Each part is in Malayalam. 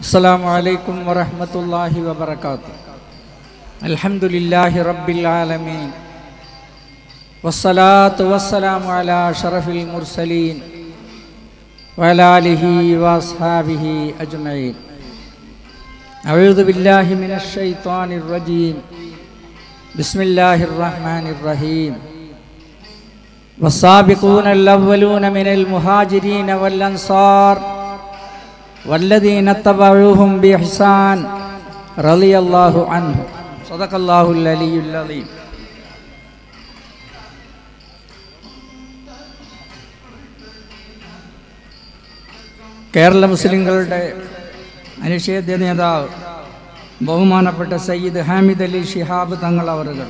السلام عليكم ورحمة الله وبركاته الحمد لله رب العالمين والصلاة والسلام على أشرف المرسلين وعلى آله وأصحابه أجمعين أعوذ بالله من الشيطان الرجيم بسم الله الرحمن الرحيم والسابقون الأولون من المهاجرين والأنصار والذين اتبعوهم بإحسان رضي الله عنه صدق الله العلي العظيم കേരള മുസ്ലിങ്ങളുടെ അനിഷേധ്യ നേതാവ് ബഹുമാനപ്പെട്ട സയ്യിദ് ഹാമിദ് അലി ഷിഹാബ് തങ്ങൾ അവറുകൾ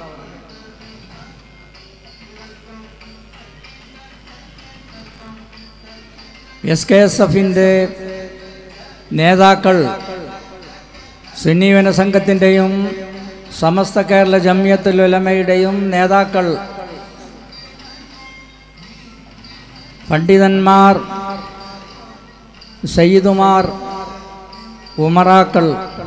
എസ് കെ എസ് എഫിൻ്റെ നേതാക്കൾ സുന്നീവന സംഘത്തിൻ്റെയും സമസ്ത കേരള ജമിയത്തുൽ ഉലമയുടെയും നേതാക്കൾ പണ്ഡിതന്മാർ സയ്യിദുമാർ ഉമറാക്കൾ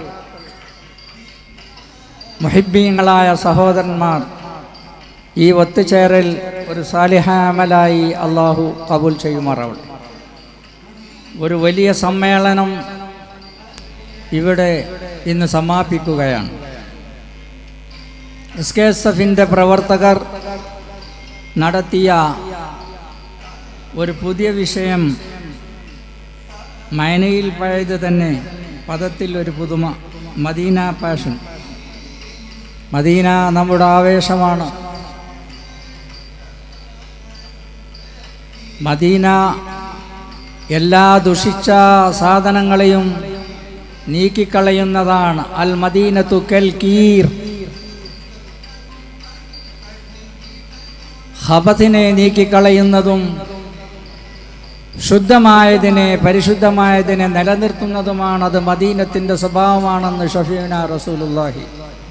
മുഹിബീങ്ങളായ സഹോദരന്മാർ ഈ ഒത്തുചേരൽ ഒരു സാലിഹാമലായി അള്ളാഹു കബൂൽ ചെയ്യുമാറാവട്ടെ ഒരു വലിയ സമ്മേളനം ഇവിടെ ഇന്ന് സമാപിക്കുകയാണ് എസ് കെ എസ് എഫിൻ്റെ പ്രവർത്തകർ നടത്തിയ ഒരു പുതിയ വിഷയം മൈനയിൽ പഴയത് തന്നെ പദത്തിൽ ഒരു പുതുമ മദീന പാഷൻ മദീന നമ്മുടെ ആവേശമാണ് മദീന എല്ലാ ദുഷിച്ച സാധനങ്ങളെയും നീക്കിക്കളയുന്നതാണ് അൽ മദീനത്തു കെൽ കീർ ഹബത്തിനെ നീക്കിക്കളയുന്നതും ശുദ്ധമായതിനെ പരിശുദ്ധമായതിനെ നിലനിർത്തുന്നതുമാണ് അത് മദീനത്തിൻ്റെ സ്വഭാവമാണെന്ന് ഷഫീന റസൂലുല്ലാഹി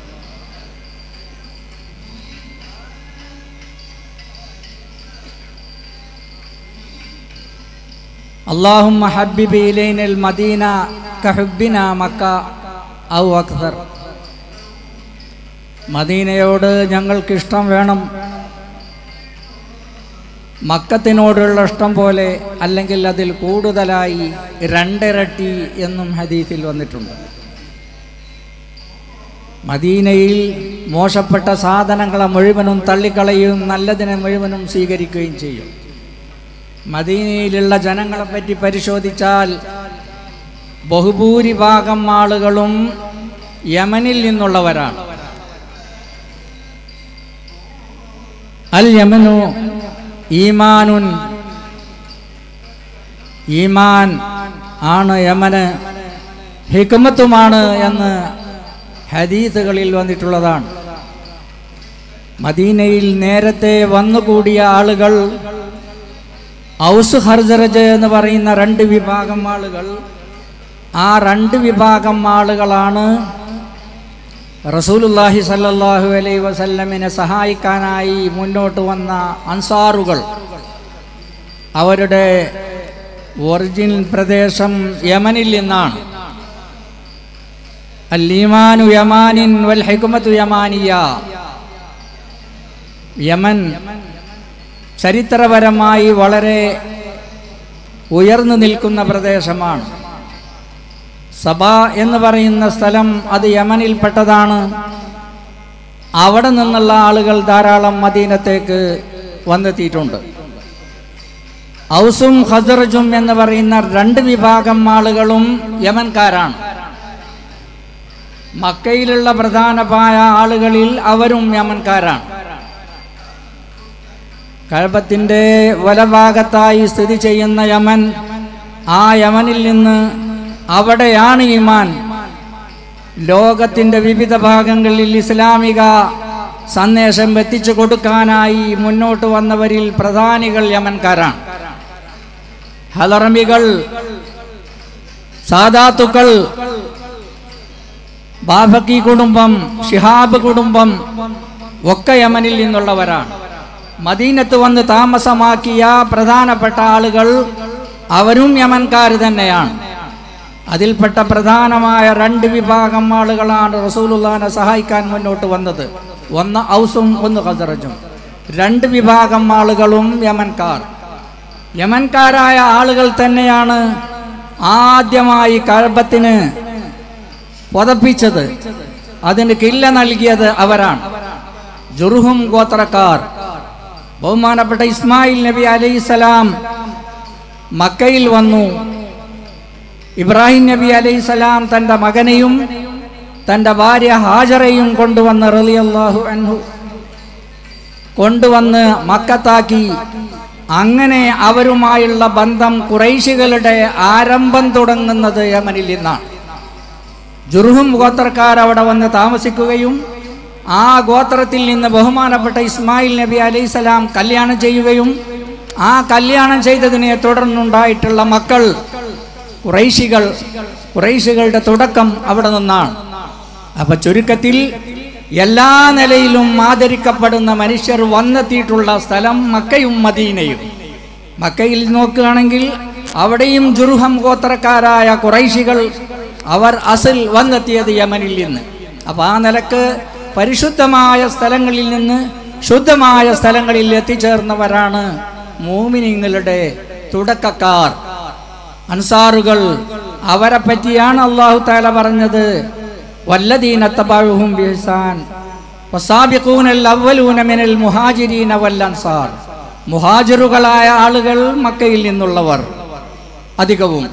اللهم حبب إلينا المدينة كحبنا مكة أو أكثر മദീനയോട് ഞങ്ങൾക്ക് ഇഷ്ടം വേണം മക്കത്തിനോടുള്ള ഇഷ്ടം പോലെ അല്ലെങ്കിൽ അതിൽ കൂടുതലായി രണ്ടിരട്ടി എന്നും ഹദീസിൽ വന്നിട്ടുണ്ട് മദീനയിൽ മോശപ്പെട്ട സാധനങ്ങളെ മുഴുവനും തള്ളിക്കളയുകയും നല്ലതിനെ മുഴുവനും സ്വീകരിക്കുകയും ചെയ്യും മദീനയിലുള്ള ജനങ്ങളെ പറ്റി പരിശോധിച്ചാൽ ബഹുഭൂരിഭാഗം ആളുകളും യമനിൽ നിന്നുള്ളവരാണ് അൽ യമനു ഈമാനുൻ ഈമാൻ ആണ് യമന് ഹിക്മത്തുമാണ് എന്ന് ഹദീസുകളിൽ വന്നിട്ടുള്ളതാണ് മദീനയിൽ നേരത്തെ വന്നുകൂടിയ ആളുകൾ ഔസ് ഹർജറജ് എന്ന് പറയുന്ന രണ്ട് വിഭാഗം ആളുകൾ ആ രണ്ട് വിഭാഗം ആളുകളാണ് റസൂലുല്ലാഹി സല്ലല്ലാഹു അലൈഹി വസല്ലമിനെ സഹായിക്കാനായി മുന്നോട്ട് വന്ന അൻസാറുകൾ അവരുടെ ഒറിജിനൽ പ്രദേശം യമനിൽ നിന്നാണ് അല്ലീമാനു യമാനിൻ വൽ ഹിക്മത്തു യമാനിയ യമൻ ചരിത്രപരമായി വളരെ ഉയർന്നു നിൽക്കുന്ന പ്രദേശമാണ് സഭ എന്ന് പറയുന്ന സ്ഥലം അത് യമനിൽപ്പെട്ടതാണ് അവിടെ നിന്നുള്ള ആളുകൾ ധാരാളം മദീനത്തേക്ക് വന്നെത്തിയിട്ടുണ്ട് ഔസും ഹസറജും എന്ന് പറയുന്ന രണ്ട് വിഭാഗം ആളുകളും യമൻകാരാണ് മക്കയിലുള്ള പ്രധാനമായ ആളുകളിൽ അവരും യമൻകാരാണ് കഴബത്തിൻ്റെ വലഭാഗത്തായി സ്ഥിതി ചെയ്യുന്ന യമൻ ആ യമനിൽ നിന്ന് അവിടെയാണ് ഈമാൻ ലോകത്തിൻ്റെ വിവിധ ഭാഗങ്ങളിൽ ഇസ്ലാമിക സന്ദേശം എത്തിച്ചു കൊടുക്കാനായി മുന്നോട്ട് വന്നവരിൽ പ്രധാനികൾ യമൻകാരാണ് ഹലറമികൾ സാദാത്തുക്കൾ ബാഫക്കി കുടുംബം ഷിഹാബ് കുടുംബം ഒക്കെ യമനിൽ നിന്നുള്ളവരാണ് മദീനത്ത് വന്ന് താമസമാക്കിയ പ്രധാനപ്പെട്ട ആളുകൾ അവരും യമൻകാർ തന്നെയാണ് അതിൽപ്പെട്ട പ്രധാനമായ രണ്ട് വിഭാഗം ആളുകളാണ് റസൂലുള്ളാനെ സഹായിക്കാൻ മുന്നോട്ട് വന്നത് ഒന്ന് ഔസും ഒന്ന് ഖസറജും രണ്ട് വിഭാഗം ആളുകളും യമൻകാർ യമൻകാരായ ആളുകൾ തന്നെയാണ് ആദ്യമായി കഴബത്തിന് പുതപ്പിച്ചത് അതിന് കില്ല നൽകിയത് അവരാണ് ജുർഹും ഗോത്രക്കാർ ബഹുമാനപ്പെട്ട ഇസ്മായിൽ നബി അലൈഹിസലാം മക്കയിൽ വന്നു ഇബ്രാഹിം നബി അലൈഹിസലാം തൻ്റെ മകനെയും തൻ്റെ ഭാര്യ ഹാജറയും കൊണ്ടുവന്ന് റളിയല്ലാഹു അൻഹു കൊണ്ടുവന്ന് മക്കത്താക്കി അങ്ങനെ അവരുമായുള്ള ബന്ധം കുറൈശികളുടെ ആരംഭം തുടങ്ങുന്നത് യമനിൽ നിന്നാണ് ജുർഹും ഗോത്രക്കാർ അവിടെ വന്ന് താമസിക്കുകയും ആ ഗോത്രത്തിൽ നിന്ന് ബഹുമാനപ്പെട്ട ഇസ്മായിൽ നബി അലൈഹിസലാം കല്യാണം ചെയ്യുകയും ആ കല്യാണം ചെയ്തതിനെ തുടർന്നുണ്ടായിട്ടുള്ള മക്കൾ കുറൈശികൾ കുറൈശികളുടെ തുടക്കം അവിടെ നിന്നാണ് അപ്പൊ ചുരുക്കത്തിൽ എല്ലാ നിലയിലും ആദരിക്കപ്പെടുന്ന മനുഷ്യർ വന്നെത്തിയിട്ടുള്ള സ്ഥലം മക്കയും മദീനയും മക്കയിൽ നോക്കുകയാണെങ്കിൽ അവിടെയും ജുർഹം ഗോത്രക്കാരായ കുറൈശികൾ അവർ അസിൽ വന്നെത്തിയത് യമനിൽ നിന്ന് അപ്പൊ ആ നിലക്ക് പരിശുദ്ധമായ സ്ഥലങ്ങളിൽ നിന്ന് ശുദ്ധമായ സ്ഥലങ്ങളിൽ എത്തിച്ചേർന്നവരാണ് മൂമിനിങ്ങളുടെ തുടക്കക്കാർ അൻസാറുകൾ അവരെ പറ്റിയാണ് അള്ളാഹു താല പറഞ്ഞത് വല്ലദീന തബഅഹും ബിഹ്സാൻ വസാബിഖൂനൽ അവ്വലൂന മിനൽ മുഹാജിരീന വൽ അൻസാർ മുഹാജിറുകളായ ആളുകൾ മക്കയിൽ നിന്നുള്ളവർ അധികവും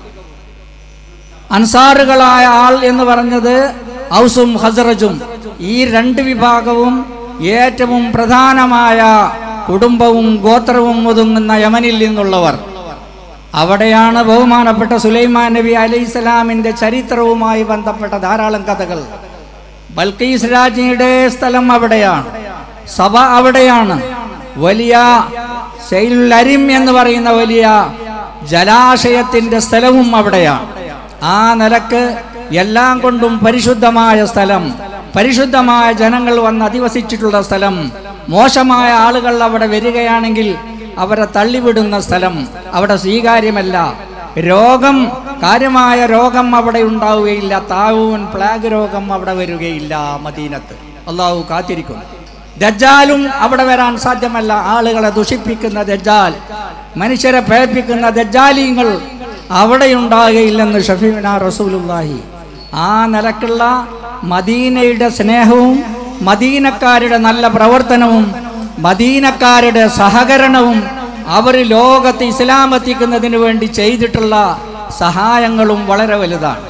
അൻസാറുകളായ ആൾ എന്ന് പറഞ്ഞത് ഔസും ഹസറജും ഈ രണ്ട് വിഭാഗവും ഏറ്റവും പ്രധാനമായ കുടുംബവും ഗോത്രവും ഒതുങ്ങുന്ന യമനിൽ നിന്നുള്ളവർ അവിടെയാണ് ബഹുമാനപ്പെട്ട സുലൈമാൻ നബി അലൈഹി സ്വലാമിന്റെ ചരിത്രവുമായി ബന്ധപ്പെട്ട ധാരാളം കഥകൾ ബൽക്കീസ് രാജ്ഞിയുടെ സ്ഥലം അവിടെയാണ് സഭ അവിടെയാണ് വലിയ ശൈലുൽ അരിം എന്ന് പറയുന്ന വലിയ ജലാശയത്തിന്റെ സ്ഥലവും അവിടെയാണ് ആ നിലക്ക് എല്ലാം കൊണ്ടും പരിശുദ്ധമായ സ്ഥലം പരിശുദ്ധമായ ജനങ്ങൾ വന്ന് അധിവസിച്ചിട്ടുള്ള സ്ഥലം മോശമായ ആളുകൾ അവിടെ വരികയാണെങ്കിൽ അവരെ തള്ളിവിടുന്ന സ്ഥലം അവിടെ സ്വീകാര്യമല്ല രോഗം കാര്യമായ രോഗം അവിടെ ഉണ്ടാവുകയില്ല താവൂൻ പ്ലാഗ് രോഗം അവിടെ വരികയില്ല മദീനത്ത് അള്ളാഹു കാത്തിരിക്കും ദജ്ജാലും അവിടെ വരാൻ സാധ്യമല്ല ആളുകളെ ദുഷിപ്പിക്കുന്ന ദജ്ജാൽ മനുഷ്യരെ പേപ്പിക്കുന്ന ദജ്ജാലിങ്ങൾ അവിടെ ഉണ്ടാകുകയില്ലെന്ന് ഷഫീന റസൂലുല്ലാഹി ആ നിലക്കുള്ള മദീനയുടെ സ്നേഹവും മദീനക്കാരുടെ നല്ല പ്രവർത്തനവും മദീനക്കാരുടെ സഹകരണവും അവർ ലോകത്ത് ഇസ്ലാം എത്തിക്കുന്നതിന് വേണ്ടി ചെയ്തിട്ടുള്ള സഹായങ്ങളും വളരെ വലുതാണ്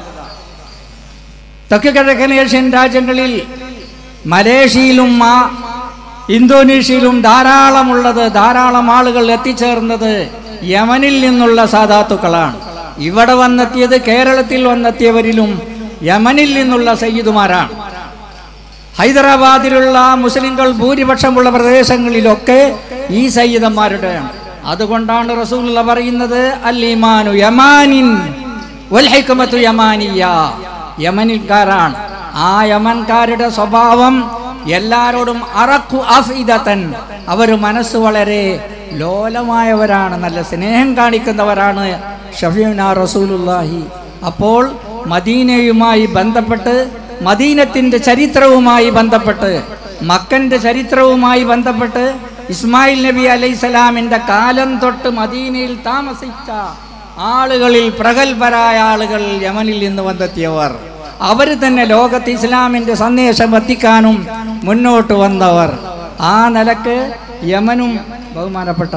തെക്ക് കിഴക്കൻ ഏഷ്യൻ രാജ്യങ്ങളിൽ മലേഷ്യയിലും ആ ഇന്തോനേഷ്യയിലും ധാരാളമുള്ളത് ധാരാളം ആളുകൾ എത്തിച്ചേർന്നത് യമനിൽ നിന്നുള്ള സാധാത്തുക്കളാണ് ഇവിടെ വന്നെത്തിയത് കേരളത്തിൽ വന്നെത്തിയവരിലും യമനിൽ നിന്നുള്ള സയ്യിദുമാരാണ് ഹൈദരാബാദിലുള്ള മുസ്ലിങ്ങൾ ഭൂരിപക്ഷമുള്ള പ്രദേശങ്ങളിലൊക്കെ ഈ സയ്യിദന്മാരുടെയാണ് അതുകൊണ്ടാണ് റസൂലുള്ള പറയുന്നത് അൽ ഈമാനു യമാനിൻ വൽ ഹിക്മത്തു യമാനിയ യമനിൽക്കാരാണ് ആ യമൻകാരുടെ സ്വഭാവം എല്ലാരോടും അറക്കു അഫിദത്തൻ അവർ മനസ്സ് വളരെ ലോലമായവരാണ് നല്ല സ്നേഹം കാണിക്കുന്നവരാണ് ഷഫീന റസൂലുല്ലാഹി അപ്പോൾ മദീനയുമായി ബന്ധപ്പെട്ട് മദീനത്തിന്റെ ചരിത്രവുമായി ബന്ധപ്പെട്ട് മക്കന്റെ ചരിത്രവുമായി ബന്ധപ്പെട്ട് ഇസ്മായിൽ നബി അലൈഹി സ്വലാമിന്റെ കാലം തൊട്ട് മദീനയിൽ താമസിച്ച ആളുകളിൽ പ്രഗത്ഭരായ ആളുകൾ യമനിൽ നിന്ന് വന്നെത്തിയവർ അവർ തന്നെ ലോകത്ത് ഇസ്ലാമിന്റെ സന്ദേശം എത്തിക്കാനും മുന്നോട്ട് വന്നവർ ആ നിലക്ക് യമനും ബഹുമാനപ്പെട്ട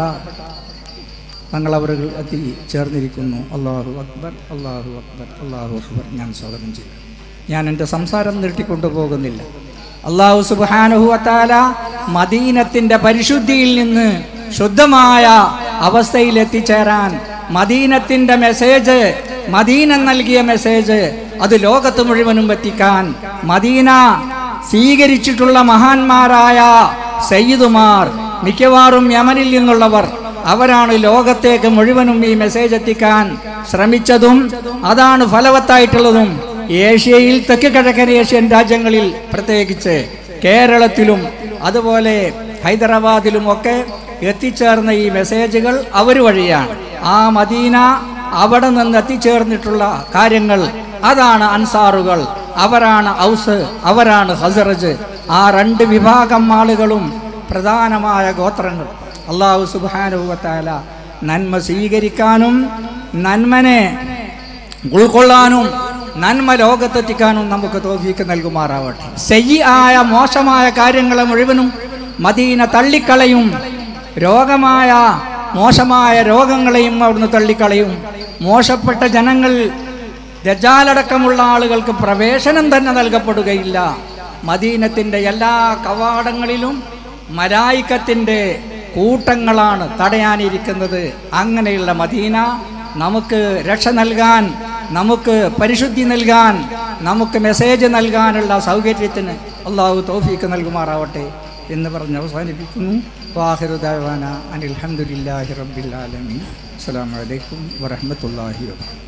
തങ്ങൾ അവർ എത്തി ചേർന്നിരിക്കുന്നു അള്ളാഹു അക്ബർ അള്ളാഹു അക്ബർ അള്ളാഹു അക്ബർ ഞാൻ സ്വാഗതം ചെയ്യും ഞാൻ എൻ്റെ സംസാരം നീട്ടിക്കൊണ്ടു പോകുന്നില്ല അള്ളാഹു സുബാനുഹുവത്താല മദീനത്തിൻ്റെ പരിശുദ്ധിയിൽ നിന്ന് ശുദ്ധമായ അവസ്ഥയിൽ എത്തിച്ചേരാൻ മദീനത്തിൻ്റെ മെസ്സേജ് മദീന നൽകിയ മെസ്സേജ് അത് ലോകത്ത് മുഴുവനും എത്തിക്കാൻ മദീന സ്വീകരിച്ചിട്ടുള്ള മഹാന്മാരായ സയ്യിദുമാർ മിക്കവാറും യമനിൽ നിന്നുള്ളവർ അവരാണ് ലോകത്തേക്ക് മുഴുവനും ഈ മെസ്സേജ് എത്തിക്കാൻ ശ്രമിച്ചതും അതാണ് ഫലവത്തായിട്ടുള്ളതും ഏഷ്യയിൽ തെക്ക് കിഴക്കൻ ഏഷ്യൻ രാജ്യങ്ങളിൽ പ്രത്യേകിച്ച് കേരളത്തിലും അതുപോലെ ഹൈദരാബാദിലും ഒക്കെ എത്തിച്ചേർന്ന ഈ മെസ്സേജുകൾ അവർ വഴിയാണ് ആ മദീന അവിടെ നിന്ന് എത്തിച്ചേർന്നിട്ടുള്ള കാര്യങ്ങൾ അതാണ് അൻസാറുകൾ അവരാണ് ഔസ് അവരാണ് ഹസറജ് ആ രണ്ട് വിഭാഗം ആളുകളും പ്രധാനമായ ഗോത്രങ്ങൾ അള്ളാഹു സുബാനുഭവത്താല നന്മ സ്വീകരിക്കാനും നന്മനെ ഉൾക്കൊള്ളാനും നന്മ ലോകത്തെത്തിക്കാനും നമുക്ക് തോഫീക്ക് നൽകുമാറാവട്ടെ സെയ്യ് ആയ മോശമായ കാര്യങ്ങളെ മുഴുവനും മദീന തള്ളിക്കളയും രോഗമായ മോശമായ രോഗങ്ങളെയും അവിടുന്ന് തള്ളിക്കളയും മോശപ്പെട്ട ജനങ്ങൾ ദജാലടക്കമുള്ള ആളുകൾക്ക് പ്രവേശനം തന്നെ നൽകപ്പെടുകയില്ല മദീനത്തിൻ്റെ എല്ലാ കവാടങ്ങളിലും മലായിക്കത്തിൻ്റെ കൂട്ടങ്ങളാണ് തടയാനിരിക്കുന്നത് അങ്ങനെയുള്ള മദീന നമുക്ക് രക്ഷ നൽകാൻ നമുക്ക് പരിശുദ്ധി നൽകാൻ നമുക്ക് മെസ്സേജ് നൽകാനുള്ള സൗകര്യത്തിന് അള്ളാഹു തൗഫീക്ക് നൽകുമാറാവട്ടെ എന്ന് പറഞ്ഞ് അവസാനിപ്പിക്കുന്നു വാഹിറുദാന അനിൽഹമുല്ലാഹി റബ്ബിൽ ആലമീൻ അസ്സലാമു അലൈക്കും വറഹ്മത്തുള്ളാഹി വബറകാതുഹു